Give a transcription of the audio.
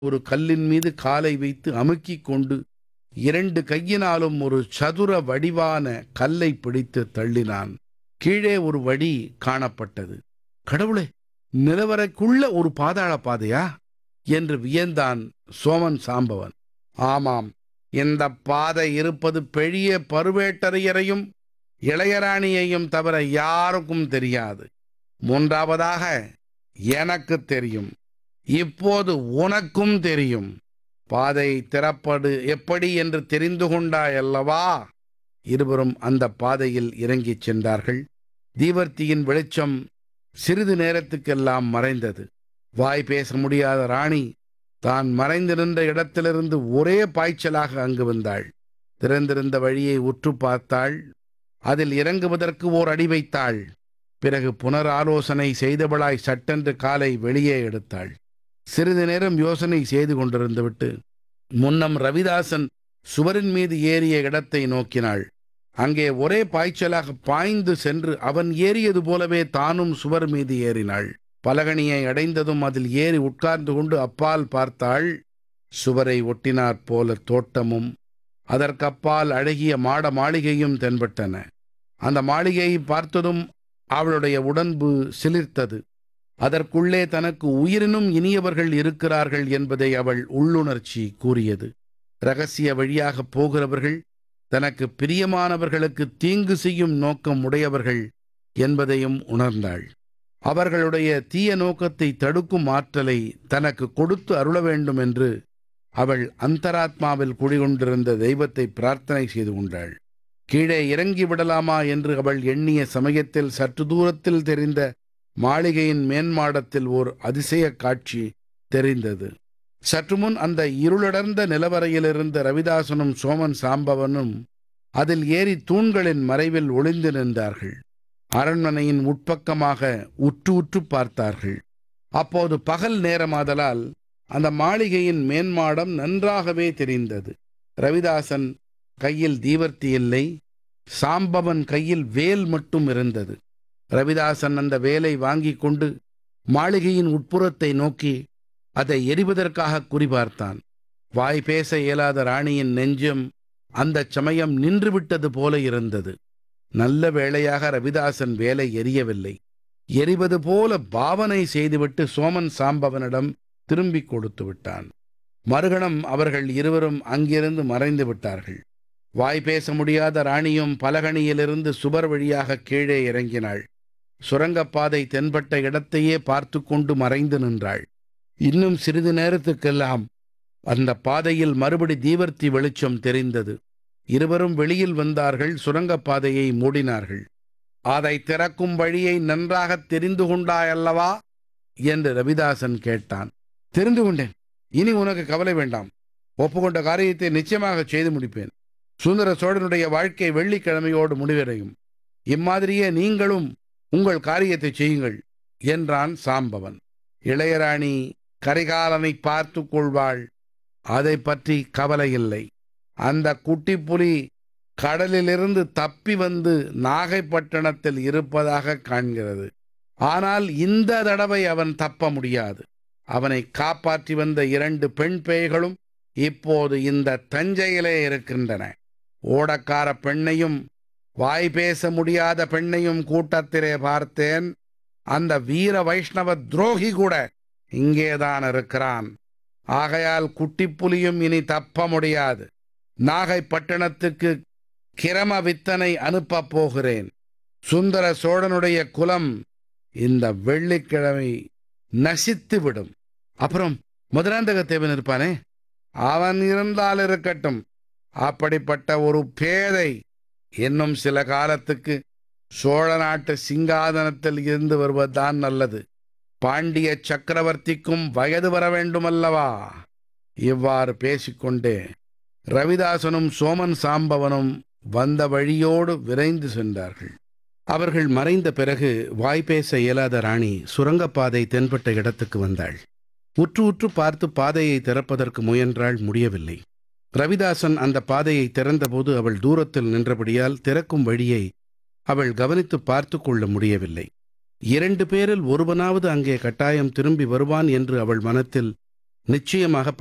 ஒரு கல்லின் மீது காலை வைத்து அமுக்கிக் கொண்டு இரண்டு கையினாலும் ஒரு சதுர வடிவான கல்லை பிடித்து தள்ளினான் கீழே ஒரு வழி காணப்பட்டது கடவுளே நிலவரைக்குள்ள ஒரு பாதாள பாதையா என்று வியந்தான் சோமன் சாம்பவன் ஆமாம் இந்த பாதை இருப்பது பெரிய பருவேட்டரையரையும் இளையராணியையும் தவிர யாருக்கும் தெரியாது மூன்றாவதாக எனக்கு தெரியும் இப்போது உனக்கும் தெரியும் பாதை திறப்பது எப்படி என்று தெரிந்து கொண்டாய் அல்லவா இருவரும் அந்த பாதையில் இறங்கிச் சென்றார்கள் தீவர்த்தியின் வெளிச்சம் சிறிது நேரத்துக்கெல்லாம் மறைந்தது வாய் பேச முடியாத ராணி தான் மறைந்து நின்ற இடத்திலிருந்து ஒரே பாய்ச்சலாக அங்கு வந்தாள் திறந்திருந்த வழியை உற்று பார்த்தாள் அதில் இறங்குவதற்கு ஓர் அடி வைத்தாள் பிறகு புனராலோசனை செய்தவளாய் சட்டென்று காலை வெளியே எடுத்தாள் சிறிது நேரம் யோசனை செய்து கொண்டிருந்துவிட்டு முன்னம் ரவிதாசன் சுவரின் மீது ஏறிய இடத்தை நோக்கினாள் அங்கே ஒரே பாய்ச்சலாக பாய்ந்து சென்று அவன் ஏறியது போலவே தானும் சுவர் மீது ஏறினாள் பலகணியை அடைந்ததும் அதில் ஏறி உட்கார்ந்து கொண்டு அப்பால் பார்த்தாள் சுவரை ஒட்டினாற் போல தோட்டமும் அதற்கப்பால் அழகிய மாட மாளிகையும் தென்பட்டன அந்த மாளிகையை பார்த்ததும் அவளுடைய உடன்பு சிலிர்த்தது அதற்குள்ளே தனக்கு உயிரினும் இனியவர்கள் இருக்கிறார்கள் என்பதை அவள் உள்ளுணர்ச்சி கூறியது ரகசிய வழியாக போகிறவர்கள் தனக்கு பிரியமானவர்களுக்கு தீங்கு செய்யும் நோக்கம் உடையவர்கள் என்பதையும் உணர்ந்தாள் அவர்களுடைய தீய நோக்கத்தை தடுக்கும் ஆற்றலை தனக்கு கொடுத்து அருள வேண்டும் என்று அவள் அந்தராத்மாவில் குடிகொண்டிருந்த தெய்வத்தை பிரார்த்தனை செய்து கொண்டாள் கீழே இறங்கி விடலாமா என்று அவள் எண்ணிய சமயத்தில் சற்று தூரத்தில் தெரிந்த மாளிகையின் மேன்மாடத்தில் ஓர் அதிசய காட்சி தெரிந்தது சற்று முன் அந்த இருளடர்ந்த நிலவரையிலிருந்த ரவிதாசனும் சோமன் சாம்பவனும் அதில் ஏறி தூண்களின் மறைவில் ஒளிந்து நின்றார்கள் அரண்மனையின் உட்பக்கமாக உற்று உற்று பார்த்தார்கள் அப்போது பகல் நேரமாதலால் அந்த மாளிகையின் மேன்மாடம் நன்றாகவே தெரிந்தது ரவிதாசன் கையில் தீவர்த்தி இல்லை சாம்பவன் கையில் வேல் மட்டும் இருந்தது ரவிதாசன் அந்த வேலை வாங்கிக் கொண்டு மாளிகையின் உட்புறத்தை நோக்கி அதை எரிவதற்காக குறிபார்த்தான் வாய் பேச இயலாத ராணியின் நெஞ்சம் அந்தச் சமயம் நின்றுவிட்டது போல இருந்தது நல்ல வேளையாக ரவிதாசன் வேலை எரியவில்லை எரிவது போல பாவனை செய்துவிட்டு சோமன் சாம்பவனிடம் திரும்பிக் கொடுத்து விட்டான் மறுகணம் அவர்கள் இருவரும் அங்கிருந்து மறைந்து விட்டார்கள் வாய் பேச முடியாத ராணியும் பலகணியிலிருந்து சுவர் வழியாக கீழே இறங்கினாள் சுரங்கப்பாதை தென்பட்ட இடத்தையே பார்த்து கொண்டு மறைந்து நின்றாள் இன்னும் சிறிது நேரத்துக்கெல்லாம் அந்த பாதையில் மறுபடி தீவர்த்தி வெளிச்சம் தெரிந்தது இருவரும் வெளியில் வந்தார்கள் சுரங்கப்பாதையை மூடினார்கள் அதை திறக்கும் வழியை நன்றாக தெரிந்து கொண்டாயல்லவா என்று ரவிதாசன் கேட்டான் தெரிந்து கொண்டேன் இனி உனக்கு கவலை வேண்டாம் ஒப்புக்கொண்ட காரியத்தை நிச்சயமாக செய்து முடிப்பேன் சுந்தர சோழனுடைய வாழ்க்கை வெள்ளிக்கிழமையோடு முடிவடையும் இம்மாதிரியே நீங்களும் உங்கள் காரியத்தை செய்யுங்கள் என்றான் சாம்பவன் இளையராணி கரிகாலனை பார்த்து கொள்வாள் அதை பற்றி கவலை இல்லை அந்த குட்டி புலி கடலிலிருந்து தப்பி வந்து நாகைப்பட்டினத்தில் இருப்பதாக காண்கிறது ஆனால் இந்த தடவை அவன் தப்ப முடியாது அவனை காப்பாற்றி வந்த இரண்டு பெண் பேய்களும் இப்போது இந்த தஞ்சையிலே இருக்கின்றன ஓடக்கார பெண்ணையும் வாய் பேச முடியாத பெண்ணையும் கூட்டத்திலே பார்த்தேன் அந்த வீர வைஷ்ணவ துரோகி கூட இங்கேதான் இருக்கிறான் ஆகையால் குட்டிப்புலியும் இனி தப்ப முடியாது நாகைப்பட்டினத்துக்கு கிரம வித்தனை அனுப்பப் போகிறேன் சுந்தர சோழனுடைய குலம் இந்த வெள்ளிக்கிழமை நசித்து விடும் அப்புறம் மதுராந்தகத்தேவன் இருப்பானே அவன் இருந்தால் இருக்கட்டும் அப்படிப்பட்ட ஒரு பேதை இன்னும் சில காலத்துக்கு சோழ நாட்டு சிங்காதனத்தில் இருந்து வருவதுதான் நல்லது பாண்டிய சக்கரவர்த்திக்கும் வயது வர வேண்டுமல்லவா இவ்வாறு பேசிக்கொண்டே ரவிதாசனும் சோமன் சாம்பவனும் வந்த வழியோடு விரைந்து சென்றார்கள் அவர்கள் மறைந்த பிறகு வாய்ப்பேச இயலாத ராணி சுரங்கப்பாதை தென்பட்ட இடத்துக்கு வந்தாள் உற்று உற்று பார்த்து பாதையை திறப்பதற்கு முயன்றாள் முடியவில்லை ரவிதாசன் அந்த பாதையை திறந்தபோது அவள் தூரத்தில் நின்றபடியால் திறக்கும் வழியை அவள் கவனித்து பார்த்து கொள்ள முடியவில்லை இரண்டு பேரில் ஒருவனாவது அங்கே கட்டாயம் திரும்பி வருவான் என்று அவள் மனத்தில் நிச்சயமாக